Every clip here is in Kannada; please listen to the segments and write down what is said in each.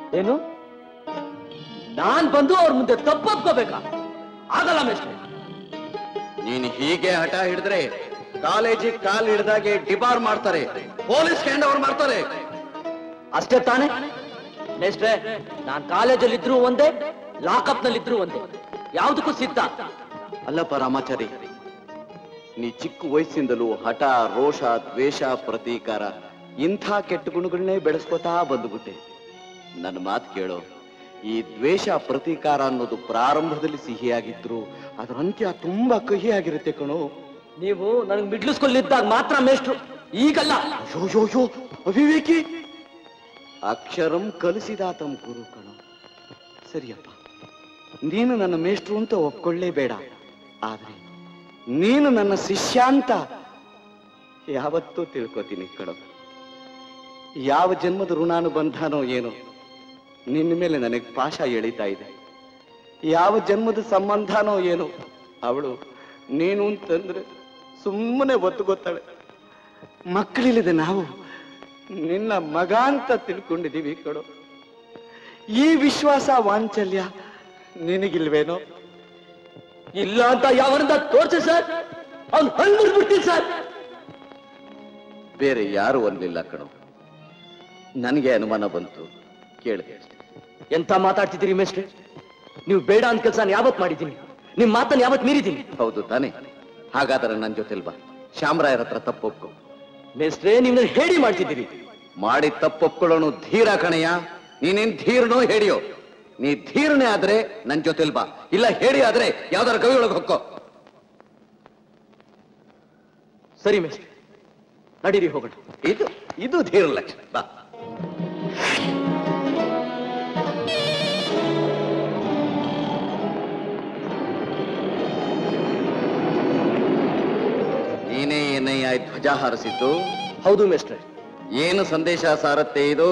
ಏನು ನಾನ್ ಬಂದು ಅವ್ರ ಮುಂದೆ ತಪ್ಪೊಪ್ಕೋಬೇಕಾ ಆಗಲ್ಲ ಮೇಷ್ಟ್ರೆ ನೀನು ಹೀಗೆ ಹಠ ಹಿಡಿದ್ರೆ ಕಾಲೇಜಿಗೆ ಕಾಲ್ ಹಿಡ್ದಾಗೆ ಡಿಬಾರ್ ಮಾಡ್ತಾರೆ ಪೊಲೀಸ್ ಹ್ಯಾಂಡ್ ಓವರ್ ಮಾಡ್ತಾರೆ ಅಷ್ಟೇ ತಾನೇ ಮೇಷ್ಟ್ರೆ ನಾನ್ ಕಾಲೇಜಲ್ಲಿದ್ರು ಒಂದೇ ಲಾಕಪ್ ನಲ್ಲಿದ್ರು ಒಂದೇ ಯಾವ್ದಕ್ಕೂ ಸಿದ್ಧ ಅಲ್ಲಪ್ಪ ರಾಮಾಚಾರಿ ನೀ ಚಿಕ್ಕ ವಯಸ್ಸಿಂದಲೂ ಹಠ ರೋಷ ದ್ವೇಷ ಪ್ರತೀಕಾರ ಇಂಥ ಕೆಟ್ಟ ಗುಣಗಳನ್ನೇ ಬೆಳೆಸ್ಕೊತಾ ಬಂದ್ಬಿಟ್ಟೆ ನನ್ನ ಮಾತು ಕೇಳೋ ಈ ದ್ವೇಷ ಪ್ರತೀಕಾರ ಅನ್ನೋದು ಪ್ರಾರಂಭದಲ್ಲಿ ಸಿಹಿಯಾಗಿದ್ರು ಅದರ ಅಂತ್ಯ ತುಂಬಾ ಕಹಿಯಾಗಿರುತ್ತೆ ಕಣೋ ನೀವು ನನಗೆ ಮಿಡ್ಲ್ ಸ್ಕೂಲ್ ಇದ್ದಾಗ ಮಾತ್ರ ಮೇಷ್ಟ್ರು ಈಗಲ್ಲ ಯೋ ಯೋ ಯೋ ಅವಿವೇಕಿ ಅಕ್ಷರಂ ಕಲಿಸಿದಾತಂ ಗುರು ಕಣೋ ಸರಿಯಪ್ಪ ನೀನು ನನ್ನ ಮೇಷ್ಟ್ರು ಅಂತ ಒಪ್ಕೊಳ್ಳೇಬೇಡ ಆದ್ರೆ ನೀನು ನನ್ನ ಶಿಷ್ಯ ಅಂತ ಯಾವತ್ತೂ ತಿಳ್ಕೊತೀನಿ ಕಣೋ ಯಾವ ಜನ್ಮದ ಋಣಾನುಬಂಧನೋ ಏನೋ ನಿನ್ನ ಮೇಲೆ ನನಗೆ ಪಾಶ ಎಳಿತಾ ಇದೆ ಯಾವ ಜನ್ಮದ ಸಂಬಂಧನೋ ಏನೋ ಅವಳು ನೀನು ಅಂತಂದ್ರೆ ಸುಮ್ಮನೆ ಒತ್ತುಗೊತ್ತಾಳೆ ಮಕ್ಕಳಿಲ್ಲದೆ ನಾವು ನಿನ್ನ ಮಗ ಅಂತ ತಿಳ್ಕೊಂಡಿದೀವಿ ಕಣೋ ಈ ವಿಶ್ವಾಸ ವಾಂಚಲ್ಯ ನಿನಗಿಲ್ವೇನೋ ಇಲ್ಲ ಅಂತ ಯಾವನಿಂದ ತೋರ್ಸಿ ಸರ್ ಅವ್ನು ಹಣ್ಣು ಬಿಡ್ತೀನಿ ಸರ್ ಬೇರೆ ಯಾರು ಅನ್ಲಿಲ್ಲ ಕಣೋ ನನಗೆ ಅನುಮಾನ ಬಂತು ಕೇಳಿದೆ ಅಷ್ಟೇ ಎಂತ ಮಾತಾಡ್ತಿದ್ದೀರಿ ಮೇಷ್ಟ್ರೆ ನೀವು ಬೇಡ ಅಂತ ಕೆಲಸ ಯಾವತ್ ಮಾಡಿದ್ದೀನಿ ನಿಮ್ ಮಾತನ್ನ ಯಾವತ್ ಮೀರಿದ್ದೀನಿ ಹೌದು ತಾನೇ ಹಾಗಾದ್ರೆ ನನ್ನ ಜೊತೆಲ್ ಬಾ ಶಾಮರಾಯರ ಹತ್ರ ತಪ್ಪೊಪ್ಕೊ ಮೇಷ್ಟ್ರೆ ನೀವು ನನ್ನ ಹೇಳಿ ಮಾಡ್ತಿದ್ದೀರಿ ಮಾಡಿ ತಪ್ಪೊಪ್ಕೊಳ್ಳೋನು ಧೀರ ಕಣಯ್ಯ ನೀನೇನ್ ಧೀರನೋ ಹೇಳಿಯೋ ನೀ ಧೀರನೇ ಆದ್ರೆ ನನ್ ಜೊತೆಲ್ ಬಾ ಇಲ್ಲ ಹೇಳಿ ಆದ್ರೆ ಯಾವ್ದಾರ ಗವಿ ಒಳಗೆ ಹೊಕ್ಕೋ ಸರಿ ಮೇಷ್ಟ್ರೆ ನಡೀರಿ ಹೋಗೋಣ ಇದು ಇದು ಧೀರ ಲಕ್ಷಣ ಬಾ ನೀನೇ ಏನಯ್ಯ ಈ ಧ್ವಜ ಹಾರಿಸಿದ್ದು ಹೌದು ಮೇಷ್ಟ್ರೆ ಏನು ಸಂದೇಶ ಸಾರತ್ತೆ ಇದು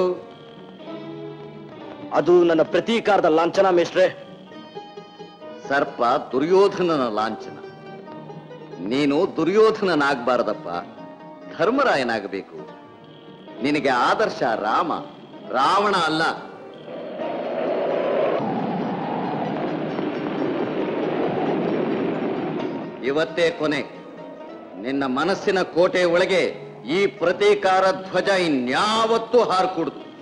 ಅದು ನನ್ನ ಪ್ರತೀಕಾರದ ಲಾಂಛನ ಮೇಷ್ಟ್ರೆ ಸರ್ಪ ದುರ್ಯೋಧನನ ಲಾಂಛನ ನೀನು ದುರ್ಯೋಧನನಾಗಬಾರದಪ್ಪ ಧರ್ಮರಾಯನಾಗಬೇಕು ನಿನಗೆ ಆದರ್ಶ ರಾಮ ರಾವಣ ಅಲ್ಲ ಇವತ್ತೇ ಕೊನೆ ನಿನ್ನ ಮನಸ್ಸಿನ ಕೋಟೆ ಒಳಗೆ ಈ ಪ್ರತೀಕಾರ ಧ್ವಜ ಇನ್ಯಾವತ್ತೂ ಹಾರ್ಕೂಡ್ತು